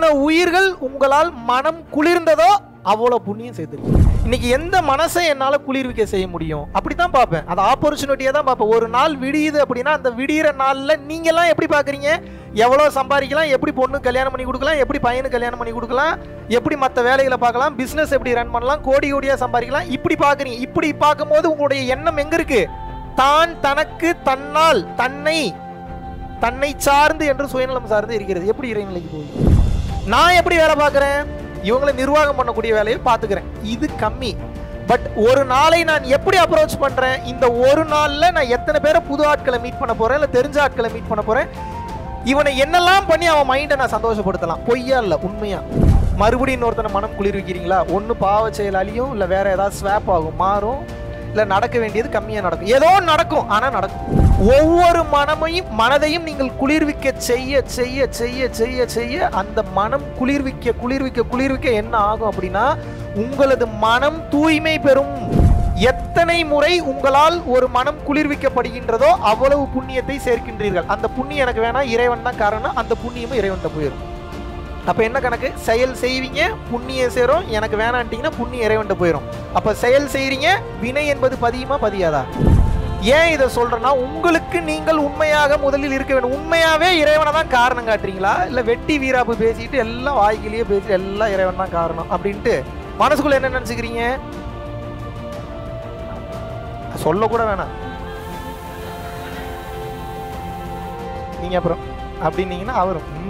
எத்தனை உயிர்கள் உங்களால் மனம் குளிர்ந்ததோ அவ்வளோ புண்ணியம் சேர்த்துருக்கு இன்னைக்கு எந்த மனசை என்னால் குளிர்விக்க செய்ய முடியும் அப்படி தான் பார்ப்பேன் அந்த ஆப்பர்ச்சுனிட்டியை தான் பார்ப்பேன் ஒரு நாள் விடியுது அப்படின்னா அந்த விடியிற நாளில் நீங்கள்லாம் எப்படி பார்க்குறீங்க எவ்வளோ சம்பாதிக்கலாம் எப்படி பொண்ணு கல்யாணம் பண்ணி கொடுக்கலாம் எப்படி பையனு கல்யாணம் பண்ணி கொடுக்கலாம் எப்படி மற்ற வேலைகளை பார்க்கலாம் பிஸ்னஸ் எப்படி ரன் பண்ணலாம் கோடி கோடியாக சம்பாதிக்கலாம் இப்படி பார்க்குறீங்க இப்படி பார்க்கும்போது உங்களுடைய எண்ணம் எங்கே இருக்கு தான் தனக்கு தன்னால் தன்னை தன்னை சார்ந்து என்று சுயநலம் சார்ந்து இருக்கிறது எப்படி இறைநிலைக்கு போகுது நான் எப்படி வேலை பார்க்குறேன் இவங்களை நிர்வாகம் பண்ணக்கூடிய வேலையை பார்த்துக்கிறேன் இது கம்மி பட் ஒரு நாளை நான் எப்படி அப்ரோச் பண்ணுறேன் இந்த ஒரு நாளில் நான் எத்தனை பேரை புது ஆட்களை மீட் பண்ண போகிறேன் இல்லை தெரிஞ்ச ஆட்களை மீட் பண்ண போகிறேன் இவனை என்னெல்லாம் பண்ணி அவன் மைண்டை நான் சந்தோஷப்படுத்தலாம் பொய்யா இல்லை உண்மையா மறுபடியும் இன்னொருத்தனை மனம் குளிர்விக்கிறீங்களா ஒன்று பாவ செயல் அழியும் இல்லை வேற ஏதாவது ஸ்வாப் ஆகும் மாறும் இல்லை நடக்க வேண்டியது கம்மியாக நடக்கும் ஏதோ ஒண்ணு நடக்கும் ஆனால் நடக்கும் ஒவ்வொரு மனமையும் மனதையும் நீங்கள் குளிர்விக்க செய்ய செய்ய செய்ய செய்ய செய்ய அந்த மனம் குளிர்விக்க குளிர்விக்க குளிர்விக்க என்ன ஆகும் அப்படின்னா உங்களது மனம் தூய்மை பெறும் எத்தனை முறை உங்களால் ஒரு மனம் குளிர்விக்கப்படுகின்றதோ அவ்வளவு புண்ணியத்தை சேர்க்கின்றீர்கள் அந்த புண்ணியம் எனக்கு வேணாம் இறைவன் தான் காரணம் அந்த புண்ணியமும் இறைவன்கிட்ட போயிடும் அப்போ என்ன கணக்கு செயல் செய்வீங்க புண்ணியம் சேரும் எனக்கு வேணான்ட்டீங்கன்னா புண்ணியம் இறைவன்ட்ட போயிடும் அப்போ செயல் செய்கிறீங்க வினை என்பது பதியுமா பதியாதா ஏன் இதை சொல்றேன்னா உங்களுக்கு நீங்கள் உண்மையாக முதலில் இருக்க வேண்டும் உண்மையாவே இறைவனை தான் காரணம் காட்டுறீங்களா இல்லை வெட்டி வீராப்பு பேசிட்டு எல்லாம் வாய்க்கிலேயே பேசிட்டு எல்லாம் இறைவன் தான் காரணம் அப்படின்ட்டு மனசுக்குள்ள என்ன நினச்சிக்கிறீங்க சொல்ல கூட வேணாம் நீங்க அப்புறம் அப்படின்னீங்கன்னா அவரும் ம்.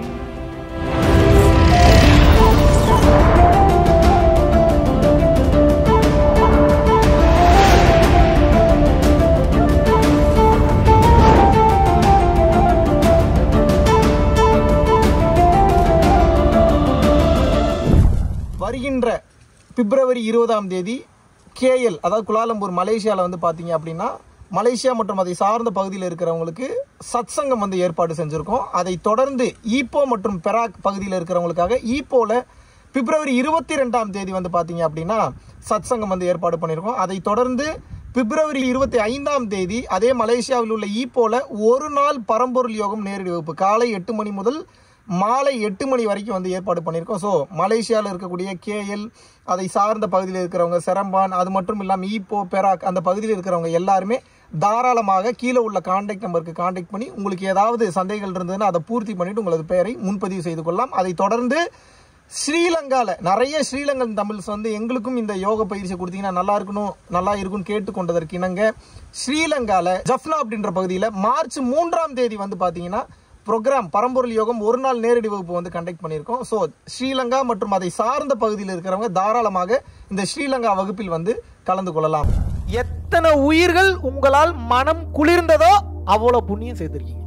வருகின்ற பிப்ரவரி இருபதாம் தேதி கேஎல் அதாவது குலாலம்பூர் மலேசியாவில் வந்து பார்த்தீங்க அப்படின்னா மலேசியா மற்றும் அதை சார்ந்த பகுதியில் இருக்கிறவங்களுக்கு சத்சங்கம் வந்து ஏற்பாடு செஞ்சுருக்கோம் அதை தொடர்ந்து ஈப்போ மற்றும் பெராக் பகுதியில் இருக்கிறவங்களுக்காக ஈப்போவில் பிப்ரவரி இருபத்தி ரெண்டாம் தேதி வந்து பார்த்தீங்க அப்படின்னா சத்சங்கம் வந்து ஏற்பாடு பண்ணியிருக்கோம் அதை தொடர்ந்து பிப்ரவரி இருபத்தி ஐந்தாம் தேதி அதே மலேசியாவில் உள்ள ஈப்போல ஒரு நாள் பரம்பொருள் யோகம் நேரடி வகுப்பு காலை எட்டு மணி முதல் மாலை எட்டு மணி வரைக்கும் வந்து ஏற்பாடு பண்ணியிருக்கோம் ஸோ மலேசியாவில் இருக்கக்கூடிய கேஎல் அதை சார்ந்த பகுதியில் இருக்கிறவங்க செரம்பான் அது மட்டும் இல்லாமல் ஈப்போ பெராக் அந்த பகுதியில் இருக்கிறவங்க எல்லாருமே தாராளமாக கீழே உள்ள காண்டாக்ட் நம்பருக்கு காண்டாக்ட் பண்ணி உங்களுக்கு ஏதாவது சந்தேகங்கள் இருந்ததுன்னா அதை பூர்த்தி பண்ணிட்டு உங்களது பெயரை முன்பதிவு செய்து கொள்ளலாம் அதை தொடர்ந்து ஸ்ரீலங்கால நிறைய ஸ்ரீலங்கன் தமிழ்ஸ் வந்து எங்களுக்கும் இந்த யோக பயிற்சி கொடுத்தீங்கன்னா நல்லா இருக்கணும் நல்லா இருக்கும்னு கேட்டுக்கொண்டதற்கு இணங்க ஸ்ரீலங்கால ஜஃப்னா அப்படின்ற பகுதியில் மார்ச் மூன்றாம் தேதி வந்து பார்த்தீங்கன்னா ப்ரோக்ராம் பரம்பொருள் யோகம் ஒரு நாள் நேரடி வகுப்பு வந்து கண்டக்ட் பண்ணியிருக்கோம் ஸோ ஸ்ரீலங்கா மற்றும் அதை சார்ந்த பகுதியில் இருக்கிறவங்க தாராளமாக இந்த ஸ்ரீலங்கா வகுப்பில் வந்து கலந்து கொள்ளலாம் எத்தனை உயிர்கள் உங்களால் மனம் குளிர்ந்ததோ அவ்வளோ புண்ணியம் சேர்த்துருக்கீங்க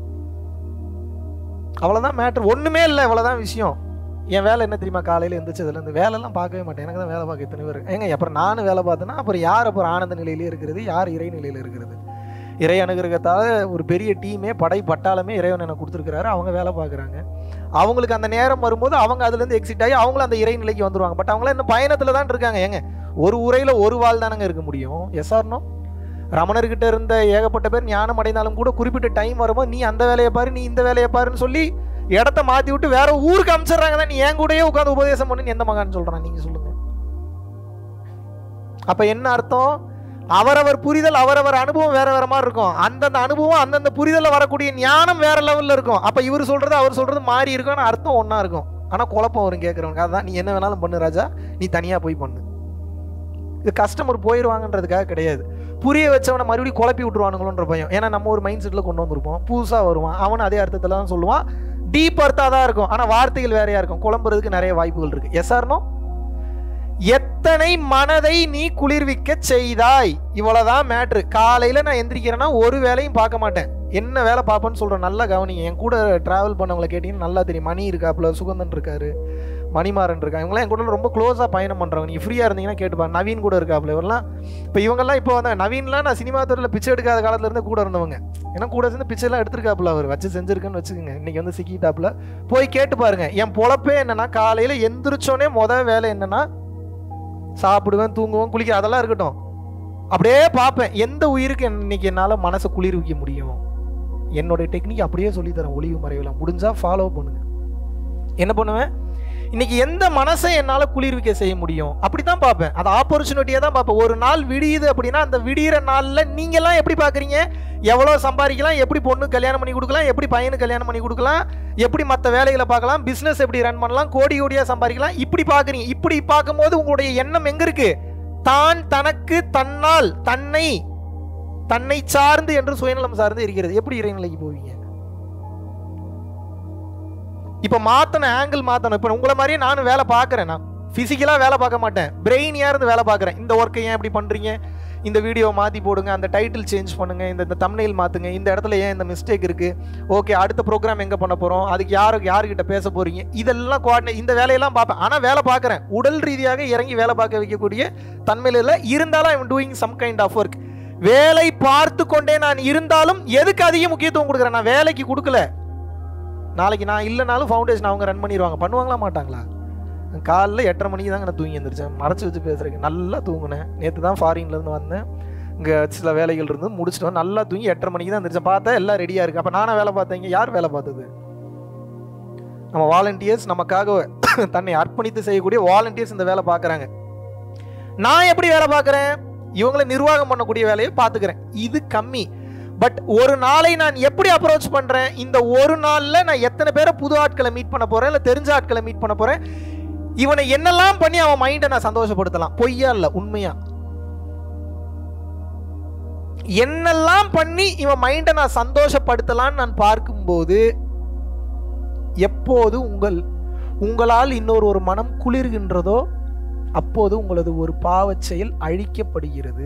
அவ்வளோதான் மேட்ரு ஒன்றுமே இல்லை இவ்வளோதான் விஷயம் என் வேலை என்ன தெரியுமா காலையில் எந்திரிச்சதுலேருந்து வேலைலாம் பார்க்கவே மாட்டேன் எனக்கு தான் வேலை பார்க்க இத்தனை பேர் ஏங்க அப்புறம் நானும் வேலை பார்த்தேன்னா அப்புறம் யார் அப்புறம் ஆனந்த நிலையிலே இருக்கிறது யார் இறை நிலையில் இருக்கிறது இறை அனுகிரகத்தால் ஒரு பெரிய டீமே படை பட்டாளமே இறைவன் எனக்கு கொடுத்துருக்கிறாரு அவங்க வேலை பார்க்குறாங்க அவங்களுக்கு அந்த நேரம் வரும்போது அவங்க அதுலேருந்து எக்ஸிட் ஆகி அவங்களும் அந்த இறை நிலைக்கு வந்துருவாங்க பட் அவங்களாம் இன்னும் பயணத்தில் தான் இருக்காங்க ஏங்க ஒரு உரையில் ஒரு வாழ் தானங்க இருக்க முடியும் எஸ் ஆர்னோ ரமணர்கிட்ட இருந்த ஏகப்பட்ட பேர் ஞானம் அடைந்தாலும் கூட குறிப்பிட்ட டைம் வரும்போது நீ அந்த வேலையை பாரு நீ இந்த வேலையை பாருன்னு சொல்லி இடத்த மாற்றி விட்டு வேற ஊருக்கு அனுப்பிச்சிடுறாங்க தான் நீ என் கூடயே உட்காந்து உபதேசம் பண்ணுன்னு எந்த மகான்னு சொல்கிறான் நீங்கள் சொல்லுங்க அப்போ என்ன அர்த்தம் அவரவர் புரிதல் அவரவர் அனுபவம் வேற வேற மாதிரி இருக்கும் அந்தந்த அனுபவம் அந்தந்த புரிதலில் வரக்கூடிய ஞானம் வேற லெவலில் இருக்கும் அப்போ இவர் சொல்றது அவர் சொல்றது மாறி இருக்கும் ஆனால் அர்த்தம் ஒன்றா இருக்கும் ஆனால் குழப்பம் வரும் கேட்குறவங்க அதான் நீ என்ன வேணாலும் பண்ணு ராஜா நீ தனியாக போய் பண்ணு இது கஸ்டமர் போயிடுவாங்கன்றதுக்காக கிடையாது புரிய வச்சவனை மறுபடியும் குழப்பி விட்டுருவானுங்களோன்ற பயம் ஏன்னா நம்ம ஒரு மைண்ட் செட்டில் கொண்டு வந்திருப்போம் புதுசாக வருவான் அவன் அதே அர்த்தத்தில் தான் சொல்லுவான் டீப் அர்த்தாக தான் இருக்கும் ஆனால் வார்த்தைகள் வேறையா இருக்கும் குழம்புறதுக்கு நிறைய வாய்ப்புகள் இருக்கு எஸ் ஆர்னோ எத்தனை மனதை நீ குளிர்விக்க செய்தாய் இவ்வளவுதான் மேட்ரு காலையில நான் எந்திரிக்கிறேன்னா ஒரு வேலையும் பார்க்க மாட்டேன் என்ன வேலை பார்ப்பேன்னு சொல்றேன் நல்லா கவனிங்க என் கூட டிராவல் பண்ணவங்களை கேட்டீங்கன்னா நல்லா தெரியும் மணி இருக்காப்புல சுகந்தன் இருக்காரு மணிமாறன் இருக்காங்க இவங்களாம் என் கூட ரொம்ப க்ளோஸாக பயணம் பண்ணுறவங்க நீங்கள் ஃப்ரீயாக இருந்தீங்கன்னா கேட்டுப்பாங்க நவீன் கூட இருக்காப்புல இவரெல்லாம் இப்போ இவங்கெல்லாம் இப்போ வந்து நவீன்லாம் நான் சினிமா துறையில் பிச்சை எடுக்காத காலத்துல இருந்து கூட இருந்தவங்க ஏன்னா கூட சேர்ந்து பிச்சைலாம் எடுத்திருக்காப்புல அவர் வச்சு செஞ்சிருக்குன்னு வச்சுக்கோங்க இன்னைக்கு வந்து சிக்கிட்டாப்புல போய் கேட்டு பாருங்க என் பொழப்பே என்னன்னா காலையில் எந்திரிச்சோனே முத வேலை என்னன்னா சாப்பிடுவேன் தூங்குவேன் குளிக்க அதெல்லாம் இருக்கட்டும் அப்படியே பார்ப்பேன் எந்த உயிருக்கு இன்னைக்கு என்னால் மனசை குளிர்விக்க முடியும் என்னோட டெக்னிக் அப்படியே சொல்லித்தரேன் ஒளிவு மறைவில் முடிஞ்சா ஃபாலோ பண்ணுங்க என்ன பண்ணுவேன் இன்னைக்கு எந்த மனசை என்னால குளிர்விக்க செய்ய முடியும் அப்படித்தான் பார்ப்பேன் அது ஆப்பர்ச்சுனிட்டியா தான் பார்ப்பேன் ஒரு நாள் விடியுது அப்படின்னா அந்த விடியிற நாள்ல நீங்க எல்லாம் எப்படி பாக்குறீங்க எவ்வளவு சம்பாதிக்கலாம் எப்படி பொண்ணு கல்யாணம் பண்ணி கொடுக்கலாம் எப்படி பையனுக்கு கல்யாணம் பண்ணி கொடுக்கலாம் எப்படி மற்ற வேலைகளை பார்க்கலாம் பிசினஸ் எப்படி ரன் பண்ணலாம் கோடி கோடியா சம்பாதிக்கலாம் இப்படி பாக்குறீங்க இப்படி பார்க்கும்போது உங்களுடைய எண்ணம் எங்க இருக்கு தான் தனக்கு தன்னால் தன்னை தன்னை சார்ந்து என்று சுயநலம் சார்ந்து இருக்கிறது எப்படி இறைநிலைக்கு போவீங்க இப்ப மாத்தணும் ஆங்கிள் மாத்தணும் இப்ப உங்களை மாதிரியே நானும் வேலை பார்க்கறேன் நான் பிசிக்கலா வேலை பார்க்க மாட்டேன் பிரெயினியா இருந்து வேலை பார்க்கறேன் இந்த ஒர்க்கை ஏன் இப்படி பண்றீங்க இந்த வீடியோவை மாத்தி போடுங்க அந்த டைட்டில் சேஞ்ச் பண்ணுங்க இந்த இந்த தம்னைல் மாத்துங்க இந்த இடத்துல ஏன் இந்த மிஸ்டேக் இருக்கு ஓகே அடுத்த ப்ரோக்ராம் எங்க பண்ண போறோம் அதுக்கு யாரு யாருக்கிட்ட பேச போறீங்க இதெல்லாம் கோஆர்டினேட் இந்த வேலையெல்லாம் பார்ப்பேன் ஆனா வேலை பார்க்கறேன் உடல் ரீதியாக இறங்கி வேலை பார்க்க வைக்கக்கூடிய தன்மையில இல்லை இருந்தாலும் I'm doing some kind of work வேலை பார்த்து கொண்டே நான் இருந்தாலும் எதுக்கு அதிக முக்கியத்துவம் கொடுக்குறேன் நான் வேலைக்கு கொடுக்கல நாளைக்கு நான் இல்லைனாலும் ஃபவுண்டேஷன் அவங்க ரன் பண்ணிடுவாங்க பண்ணுவாங்களா மாட்டாங்களா காலைல எட்டரை மணிக்கு தாங்க நான் தூங்கி எழுந்திரிச்சேன் மறைச்சு வச்சு பேசுறேன் நல்லா தூங்கினேன் நேற்று தான் ஃபாரின்லேருந்து வந்தேன் இங்கே சில வேலைகள் இருந்து முடிச்சுட்டு வந்து நல்லா தூங்கி எட்டரை மணிக்கு தான் எழுந்திரிச்சேன் பார்த்தா எல்லாம் ரெடியாக இருக்குது அப்போ நானே வேலை பார்த்தேங்க யார் வேலை பார்த்தது நம்ம வாலண்டியர்ஸ் நமக்காக தன்னை அர்ப்பணித்து செய்யக்கூடிய வாலண்டியர்ஸ் இந்த வேலை பார்க்குறாங்க நான் எப்படி வேலை பார்க்குறேன் இவங்களை நிர்வாகம் பண்ணக்கூடிய வேலையை பார்த்துக்கிறேன் இது கம்மி பட் ஒரு நாளை நான் எப்படி அப்ரோச் பண்றேன் இந்த ஒரு நாள்ல நான் எத்தனை பேரை புது ஆட்களை மீட் பண்ண போறேன் இல்ல தெரிஞ்ச ஆட்களை மீட் பண்ண போறேன் இவனை என்னெல்லாம் பண்ணி அவன் மைண்டை நான் சந்தோஷப்படுத்தலாம் பொய்யா இல்ல உண்மையா என்னெல்லாம் பண்ணி இவன் மைண்டை நான் சந்தோஷப்படுத்தலாம்னு நான் பார்க்கும்போது எப்போது உங்கள் உங்களால் இன்னொரு ஒரு மனம் குளிர்கின்றதோ அப்போது உங்களது ஒரு பாவச் செயல் அழிக்கப்படுகிறது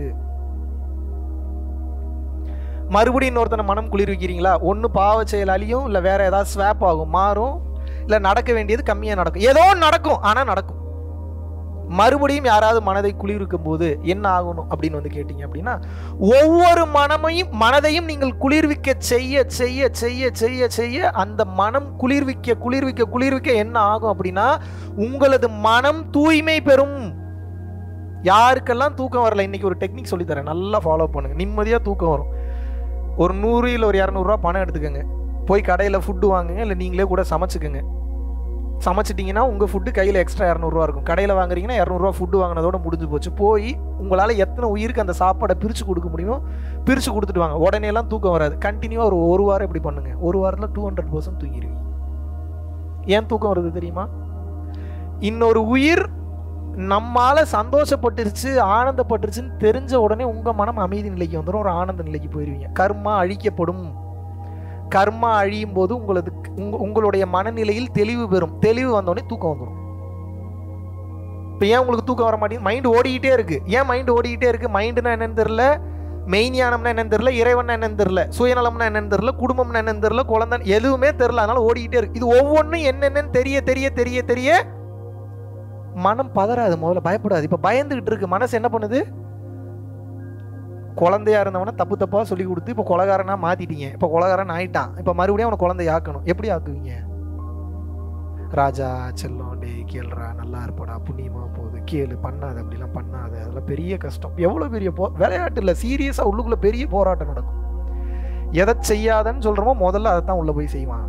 மறுபடியும் இன்னொருத்தனை மனம் குளிர்விக்கிறீங்களா ஒன்று பாவ செயலாலியும் இல்லை வேற ஏதாவது ஸ்வாப் ஆகும் மாறும் இல்லை நடக்க வேண்டியது கம்மியாக நடக்கும் ஏதோ ஒண்ணு நடக்கும் ஆனால் நடக்கும் மறுபடியும் யாராவது மனதை குளிர்விக்கும் போது என்ன ஆகணும் அப்படின்னு வந்து கேட்டீங்க அப்படின்னா ஒவ்வொரு மனமையும் மனதையும் நீங்கள் குளிர்விக்க செய்ய செய்ய செய்ய செய்ய செய்ய அந்த மனம் குளிர்விக்க குளிர்விக்க குளிர்விக்க என்ன ஆகும் அப்படின்னா உங்களது மனம் தூய்மை பெறும் யாருக்கெல்லாம் தூக்கம் வரல இன்னைக்கு ஒரு டெக்னிக் சொல்லித்தரேன் நல்லா ஃபாலோ பண்ணுங்க நிம்மதியாக தூக்கம் வரும் ஒரு நூறு இல்லை ஒரு இரநூறுவா பணம் எடுத்துக்கோங்க போய் கடையில் ஃபுட்டு வாங்குங்க இல்லை நீங்களே கூட சமைச்சுக்கோங்க சமைச்சிட்டிங்கன்னா உங்கள் ஃபுட்டு கையில் எக்ஸ்ட்ரா இரநூறுவா இருக்கும் கடையில் வாங்குறீங்கன்னா இரநூறுவா ஃபுட்டு வாங்கினதோட முடிஞ்சு போச்சு போய் உங்களால் எத்தனை உயிருக்கு அந்த சாப்பாடை பிரித்து கொடுக்க முடியுமோ பிரித்து கொடுத்துட்டு வாங்க உடனே எல்லாம் தூக்கம் வராது கண்டினியூவாக ஒரு ஒரு வாரம் இப்படி பண்ணுங்க ஒரு வாரத்தில் டூ ஹண்ட்ரட் பர்சன்ட் தூங்கிடுவீங்க ஏன் தூக்கம் வருது தெரியுமா இன்னொரு உயிர் நம்மால சந்தோஷப்பட்டுருச்சு ஆனந்தப்பட்டுருச்சுன்னு தெரிஞ்ச உடனே உங்க மனம் அமைதி நிலைக்கு வந்துடும் ஒரு ஆனந்த நிலைக்கு போயிருவீங்க கர்மா அழிக்கப்படும் கர்மா அழியும் போது உங்களது உங்க உங்களுடைய மனநிலையில் தெளிவு பெறும் தெளிவு வந்தோடனே தூக்கம் வந்துடும் இப்போ ஏன் உங்களுக்கு தூக்கம் வர மாட்டேங்குது மைண்ட் ஓடிக்கிட்டே இருக்கு ஏன் மைண்ட் ஓடிக்கிட்டே இருக்கு மைண்டுனா என்னன்னு தெரியல மெய்ஞானம்னா என்னன்னு தெரியல இறைவன்னா என்னன்னு தெரியல சுயநலம்னா என்னன்னு தெரியல குடும்பம்னா என்னன்னு தெரியல குழந்தை எதுவுமே தெரியல அதனால ஓடிக்கிட்டே இருக்கு இது ஒவ்வொன்றும் என்னென்னு தெரிய தெரிய தெரிய தெரிய மனம் பதறாது முதல்ல பயப்படாது இப்போ பயந்துகிட்டு இருக்கு மனசு என்ன பண்ணுது குழந்தையா இருந்தவன தப்பு தப்பா சொல்லி கொடுத்து இப்போ கொலகாரனா மாத்திட்டீங்க இப்போ கொலகாரன் ஆயிட்டான் இப்போ மறுபடியும் அவனை குழந்தை ஆக்கணும் எப்படி ஆக்குவீங்க ராஜா செல்லம் டே கேளுடா நல்லா இருப்படா புண்ணியமா போகுது கேளு பண்ணாத அப்படிலாம் பண்ணாத அதெல்லாம் பெரிய கஷ்டம் எவ்வளோ பெரிய போ விளையாட்டு இல்லை சீரியஸாக உள்ளுக்குள்ள பெரிய போராட்டம் நடக்கும் எதை செய்யாதன்னு சொல்கிறோமோ முதல்ல அதை தான் உள்ளே போய் செய்வாங்க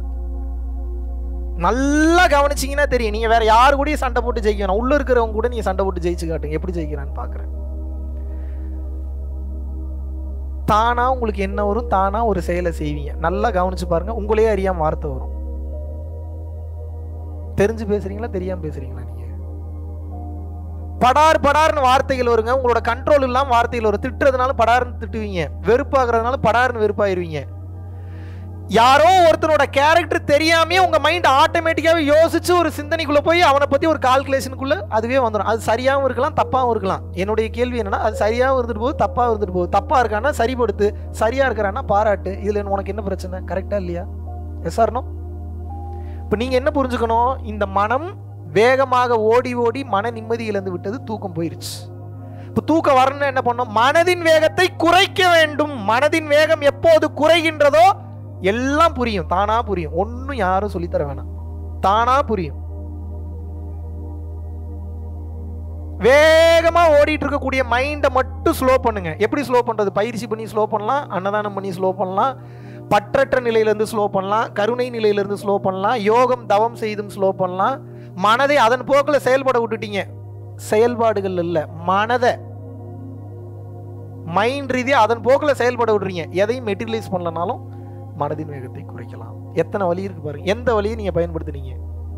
நல்லா கவனிச்சிங்கன்னா தெரியும் நீங்கள் வேற யாரு கூடயும் சண்டை போட்டு ஜெயிக்கணும் உள்ள இருக்கிறவங்க கூட நீங்கள் சண்டை போட்டு ஜெயிச்சு காட்டுங்க எப்படி ஜெயிக்கிறான்னு பார்க்குறேன் தானா உங்களுக்கு என்ன வரும் தானா ஒரு செயலை செய்வீங்க நல்லா கவனிச்சு பாருங்க உங்களே அறியாம வார்த்தை வரும் தெரிஞ்சு பேசுறீங்களா தெரியாம பேசுறீங்களா நீங்க படார் படார்னு வார்த்தைகள் வருங்க உங்களோட கண்ட்ரோல் இல்லாம வார்த்தைகள் வரும் திட்டுறதுனால படார்னு திட்டுவீங்க வெறுப்பாகிறதுனால படார்னு வெறுப்பாயிருவீங்க யாரோ ஒருத்தனோட கேரக்டர் தெரியாமே உங்க மைண்ட் ஆட்டோமேட்டிக்காவே யோசிச்சு ஒரு சிந்தனைக்குள்ள போய் அவனை பத்தி ஒரு கால்குலேஷனுக்குள்ள அதுவே வந்துடும் அது சரியாகவும் இருக்கலாம் தப்பாகவும் இருக்கலாம் என்னுடைய கேள்வி என்னன்னா அது சரியாகவும் இருந்துட்டு போகுது தப்பாகவும் இருந்துட்டு போகுது தப்பா இருக்கான்னா சரிப்படுத்து சரியா இருக்கிறான்னா பாராட்டு இதுல உனக்கு என்ன பிரச்சனை கரெக்டா இல்லையா எஸ் ஆர்னோ இப்போ நீங்க என்ன புரிஞ்சுக்கணும் இந்த மனம் வேகமாக ஓடி ஓடி மன நிம்மதி இழந்து விட்டது தூக்கம் போயிருச்சு இப்போ தூக்கம் வரணும்னு என்ன பண்ணோம் மனதின் வேகத்தை குறைக்க வேண்டும் மனதின் வேகம் எப்போது குறைகின்றதோ எல்லாம் புரியும் தானா புரியும் ஒன்றும் யாரும் சொல்லித்தர வேணாம் தானா புரியும் வேகமா ஓடிட்டு இருக்கக்கூடிய மைண்டை மட்டும் ஸ்லோ பண்ணுங்க எப்படி ஸ்லோ பண்றது பயிற்சி பண்ணி ஸ்லோ பண்ணலாம் அன்னதானம் பண்ணி ஸ்லோ பண்ணலாம் பற்றற்ற நிலையிலேருந்து ஸ்லோ பண்ணலாம் கருணை நிலையிலேருந்து ஸ்லோ பண்ணலாம் யோகம் தவம் செய்தும் ஸ்லோ பண்ணலாம் மனதை அதன் போக்கில் செயல்பட விட்டுட்டீங்க செயல்பாடுகள் இல்லை மனதை மைண்ட் ரீதியாக அதன் போக்கில் செயல்பட விடுறீங்க எதையும் மெட்டீரியலைஸ் பண்ணலனாலும் மனதின் வேகத்தை குறைக்கலாம் எத்தனை வழி இருக்கு பாருங்க எந்த வழியை நீங்க பயன்படுத்துனீங்க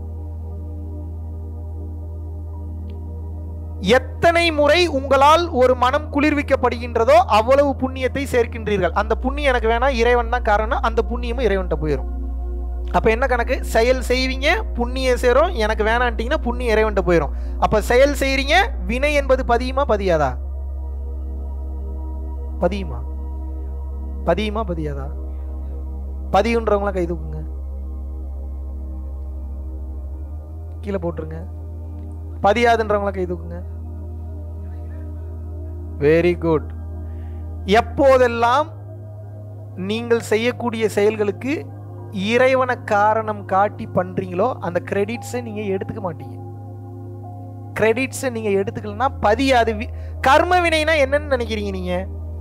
எத்தனை முறை உங்களால் ஒரு மனம் குளிர்விக்கப்படுகின்றதோ அவ்வளவு புண்ணியத்தை சேர்க்கின்றீர்கள் அந்த புண்ணியம் எனக்கு வேணாம் இறைவன் தான் காரணம் அந்த புண்ணியமும் இறைவன்கிட்ட போயிடும் அப்ப என்ன கணக்கு செயல் செய்வீங்க புண்ணியம் சேரும் எனக்கு வேணான்ட்டீங்கன்னா புண்ணியம் இறைவன்கிட்ட போயிடும் அப்ப செயல் செய்றீங்க வினை என்பது பதியுமா பதியாதா பதியுமா பதியுமா பதியாதா பதியுன்றவங்கள கை தூக்குங்க கீழே போட்டுருங்க பதியாதுன்றவங்கள கை தூக்குங்க வெரி குட் எப்போதெல்லாம் நீங்கள் செய்யக்கூடிய செயல்களுக்கு இறைவனை காரணம் காட்டி பண்றீங்களோ அந்த கிரெடிட்ஸை நீங்க எடுத்துக்க மாட்டீங்க கிரெடிட்ஸை நீங்க எடுத்துக்கலன்னா பதியாது வி- கர்ம வினைனா என்னன்னு நினைக்கிறீங்க நீங்க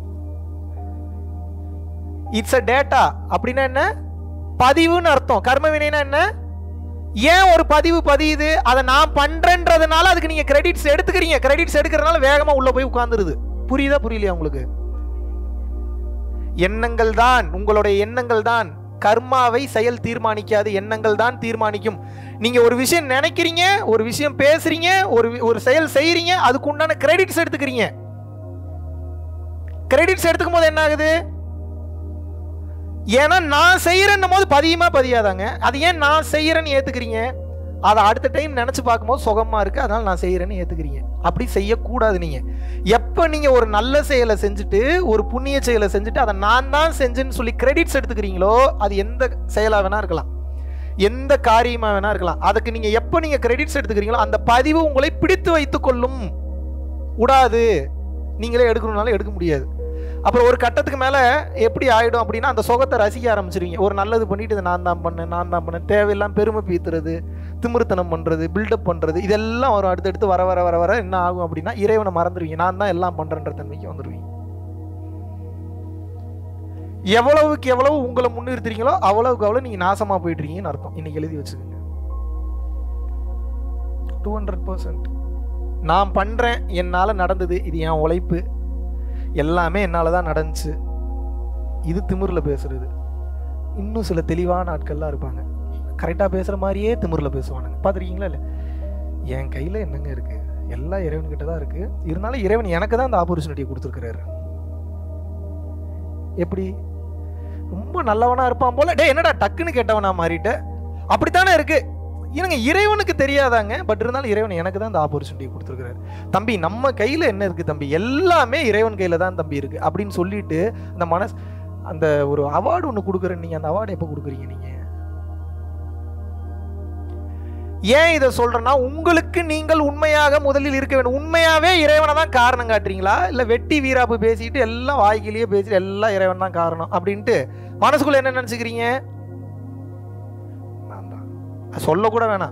இட்ஸ் அ டேட்டா அப்படின்னா என்ன பதிவுன்னு அர்த்தம் கர்ம வினைனா என்ன ஏன் ஒரு பதிவு பதியுது அதை நான் பண்றேன்றதுனால அதுக்கு நீங்க கிரெடிட்ஸ் எடுத்துக்கிறீங்க கிரெடிட்ஸ் எடுக்கிறதுனால வேகமா உள்ள போய் உட்கார்ந்துருது புரியுதா புரியலையா உங்களுக்கு எண்ணங்கள் தான் உங்களுடைய எண்ணங்கள் தான் கர்மாவை செயல் தீர்மானிக்காது எண்ணங்கள் தான் தீர்மானிக்கும் நீங்க ஒரு விஷயம் நினைக்கிறீங்க ஒரு விஷயம் பேசுறீங்க ஒரு வி- ஒரு செயல் செய்றீங்க அதுக்கு உண்டான கிரெடிட்ஸ் எடுத்துக்கிறீங்க கிரெடிட்ஸ் எடுத்துக்கும் போது என்ன ஆகுது ஏன்னா நான் செய்யறேன்னும் போது பதியுமா பதியாதாங்க அது ஏன் நான் செய்யறேன்னு ஏத்துக்கிறீங்க அதை அடுத்த டைம் நினைச்சு பார்க்கும்போது சுகமா இருக்கு அதனால நான் செய்யறேன்னு ஏத்துக்கிறீங்க அப்படி செய்யக்கூடாது நீங்க எப்ப நீங்க ஒரு நல்ல செயலை செஞ்சுட்டு ஒரு புண்ணிய செயலை செஞ்சுட்டு அதை நான் தான் செஞ்சேன்னு சொல்லி கிரெடிட்ஸ் எடுத்துக்கிறீங்களோ அது எந்த செயலா வேணா இருக்கலாம் எந்த காரியமா வேணா இருக்கலாம் அதுக்கு நீங்க எப்ப நீங்க கிரெடிட்ஸ் எடுத்துக்கிறீங்களோ அந்த பதிவு உங்களை பிடித்து வைத்துக் கொள்ளும் கூடாது நீங்களே எடுக்கணும்னாலும் எடுக்க முடியாது அப்புறம் ஒரு கட்டத்துக்கு மேலே எப்படி ஆயிடும் அப்படின்னா அந்த சுகத்தை ரசிக்க ஆரம்பிச்சிருவீங்க ஒரு நல்லது பண்ணிட்டு இதை நான் தான் பண்ணேன் நான் தான் பண்ணேன் தேவையில்லாம் பெருமை பீத்துறது திமிருத்தனம் பண்ணுறது பில்டப் பண்ணுறது இதெல்லாம் வரும் அடுத்தடுத்து வர வர வர வர என்ன ஆகும் அப்படின்னா இறைவனை மறந்துடுவீங்க நான் தான் எல்லாம் பண்ணுறேன்ற தன்மைக்கு வந்துடுவீங்க எவ்வளவுக்கு எவ்வளவு உங்களை முன்னிறுத்துறீங்களோ அவ்வளவுக்கு அவ்வளவு நீங்கள் நாசமாக போயிட்டுருக்கீங்கன்னு அர்த்தம் இன்னைக்கு எழுதி வச்சுக்கோங்க டூ ஹண்ட்ரட் பர்சன்ட் நான் பண்ணுறேன் என்னால் நடந்தது இது என் உழைப்பு எல்லாமே என்னால் தான் நடந்துச்சு இது திமிரில் பேசுறது இன்னும் சில தெளிவான ஆட்கள்லாம் இருப்பாங்க கரெக்டாக பேசுகிற மாதிரியே திமிரில் பேசுவானுங்க பார்த்துருக்கீங்களா இல்லை என் கையில் என்னங்க இருக்குது எல்லாம் இறைவன்கிட்ட தான் இருக்குது இருந்தாலும் இறைவன் எனக்கு தான் அந்த ஆப்பர்ச்சுனிட்டியை கொடுத்துருக்கிறாரு எப்படி ரொம்ப நல்லவனா இருப்பான் போல டேய் என்னடா டக்குன்னு கேட்டவனா மாறிட்ட அப்படித்தானே இருக்கு எனக்கு இறைவனுக்கு தெரியாதாங்க பட் இருந்தாலும் இறைவன் எனக்கு தான் அந்த ஆப்பர்ச்சுனிட்டி கொடுத்துருக்காரு தம்பி நம்ம கையில் என்ன இருக்கு தம்பி எல்லாமே இறைவன் கையில் தான் தம்பி இருக்கு அப்படின்னு சொல்லிட்டு அந்த மனசு அந்த ஒரு அவார்டு ஒன்று கொடுக்குறேன் நீங்கள் அந்த அவார்டு எப்போ கொடுக்குறீங்க நீங்கள் ஏன் இதை சொல்றேன்னா உங்களுக்கு நீங்கள் உண்மையாக முதலில் இருக்க வேண்டும் உண்மையாவே இறைவனை தான் காரணம் காட்டுறீங்களா இல்லை வெட்டி வீராப்பு பேசிட்டு எல்லாம் வாய்க்கிலேயே பேசிட்டு எல்லாம் இறைவன் தான் காரணம் அப்படின்ட்டு மனசுக்குள்ள என்ன நினச்சிக்கிறீங்க நான் தான் அது சொல்லக்கூட வேணாம்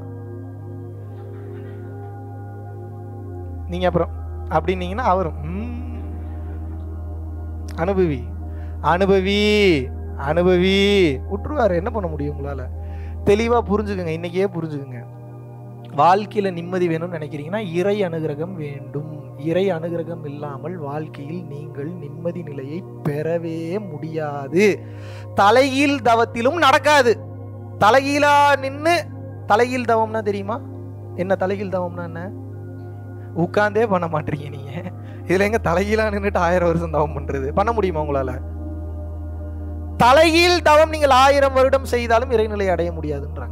நீங்க அப்புறம் அப்படின்னீங்கன்னா அவரும் "ம், அனுபவி அனுபவி அனுபவி விட்டுருவாரு என்ன பண்ண முடியும் உங்களால தெளிவா புரிஞ்சுக்குங்க இன்னைக்கே புரிஞ்சுக்குங்க வாழ்க்கையில நிம்மதி வேணும்னு நினைக்கிறீங்கன்னா இறை அனுகிரகம் வேண்டும் இறை அனுகிரகம் இல்லாமல் வாழ்க்கையில் நீங்கள் நிம்மதி நிலையை பெறவே முடியாது தலைகீழ் தவத்திலும் நடக்காது தலைகீழா நின்னு தலைகீழ் தவம்னா தெரியுமா என்ன தலைகீழ் தவம்னா என்ன உட்கார்ந்தே பண்ண மாட்டீங்க நீங்க இதுல எங்க தலைகீழா நின்னுட்டு ஆயிரம் வருஷம் தவம் பண்றது பண்ண முடியுமா உங்களால தலைகீழ் தவம் நீங்கள் ஆயிரம் வருடம் செய்தாலும் இறைநிலை அடைய முடியாதுன்றாங்க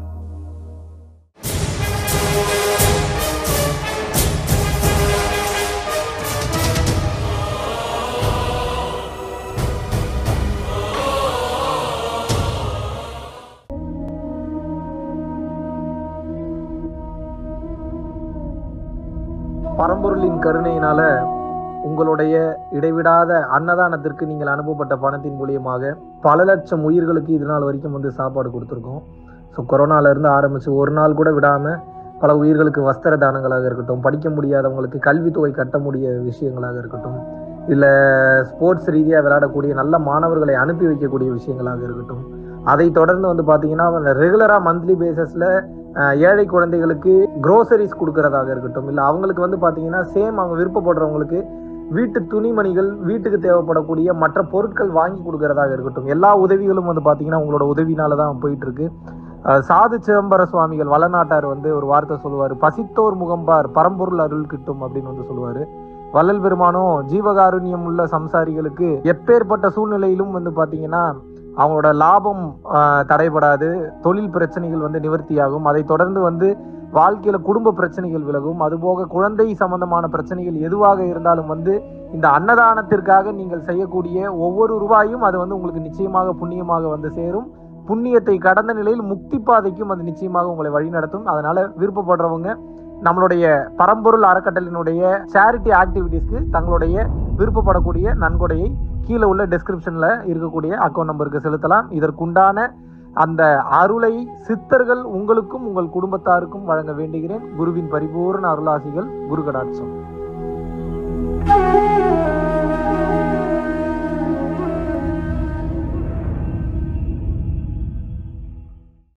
பரம்பொருளின் கருணையினால உங்களுடைய இடைவிடாத அன்னதானத்திற்கு நீங்கள் அனுப்பப்பட்ட பணத்தின் மூலியமாக பல லட்சம் உயிர்களுக்கு இது நாள் வரைக்கும் வந்து சாப்பாடு கொடுத்துருக்கோம் ஸோ கொரோனாலேருந்து ஆரம்பித்து ஒரு நாள் கூட விடாமல் பல உயிர்களுக்கு வஸ்திர தானங்களாக இருக்கட்டும் படிக்க முடியாதவங்களுக்கு கல்வித்தொகை கட்ட முடிய விஷயங்களாக இருக்கட்டும் இல்லை ஸ்போர்ட்ஸ் ரீதியாக விளையாடக்கூடிய நல்ல மாணவர்களை அனுப்பி வைக்கக்கூடிய விஷயங்களாக இருக்கட்டும் அதை தொடர்ந்து வந்து பார்த்தீங்கன்னா ரெகுலராக மந்த்லி பேசிஸில் அஹ், ஏழை குழந்தைகளுக்கு க்ரோசரிஸ் கொடுக்கறதாக இருக்கட்டும் இல்லை அவங்களுக்கு வந்து பார்த்தீங்கன்னா சேம் அவங்க விருப்பப்படுறவங்களுக்கு வீட்டு துணிமணிகள் வீட்டுக்கு தேவைப்படக்கூடிய மற்ற பொருட்கள் வாங்கி கொடுக்கறதாக இருக்கட்டும் எல்லா உதவிகளும் வந்து பார்த்தீங்கன்னா உங்களோட உதவினால தான் போயிட்டு இருக்கு அஹ், சாது சிதம்பர சுவாமிகள் வளநாட்டார் வந்து ஒரு வார்த்தை சொல்லுவார் பசித்தோர் முகம்பார் பரம்பொருள் அருள் கிட்டும் அப்படின்னு வந்து சொல்லுவார் வள்ளல் பெருமானும் ஜீவகாருண்யம் உள்ள சம்சாரிகளுக்கு எப்பேற்பட்ட சூழ்நிலையிலும் வந்து பார்த்தீங்கன்னா அவங்களோட லாபம் ஆஹ், தடைபடாது தொழில் பிரச்சனைகள் வந்து நிவர்த்தியாகும் அதை தொடர்ந்து வந்து வாழ்க்கையில குடும்ப பிரச்சனைகள் விலகும் அதுபோக குழந்தை சம்பந்தமான பிரச்சனைகள் எதுவாக இருந்தாலும் வந்து இந்த அன்னதானத்திற்காக நீங்கள் செய்யக்கூடிய ஒவ்வொரு ரூபாயும் அது வந்து உங்களுக்கு நிச்சயமாக புண்ணியமாக வந்து சேரும் புண்ணியத்தை கடந்த நிலையில் முக்தி பாதைக்கும் அது நிச்சயமாக உங்களை வழிநடத்தும் அதனால விருப்பப்படுறவங்க நம்மளுடைய பரம்பொருள் அறக்கட்டளினுடைய சேரிட்டி ஆக்டிவிட்டீஸ்க்கு தங்களுடைய விருப்பப்படக்கூடிய நன்கொடையை கீழே உள்ள டெஸ்கிரிப்ஷன்ல இருக்கக்கூடிய அக்கௌண்ட் நம்பருக்கு செலுத்தலாம் இதற்குண்டான அந்த அருளை சித்தர்கள் உங்களுக்கும் உங்கள் குடும்பத்தாருக்கும் வழங்க வேண்டுகிறேன் குருவின் பரிபூர்ண அருளாசிகள் குரு கடாட்சம்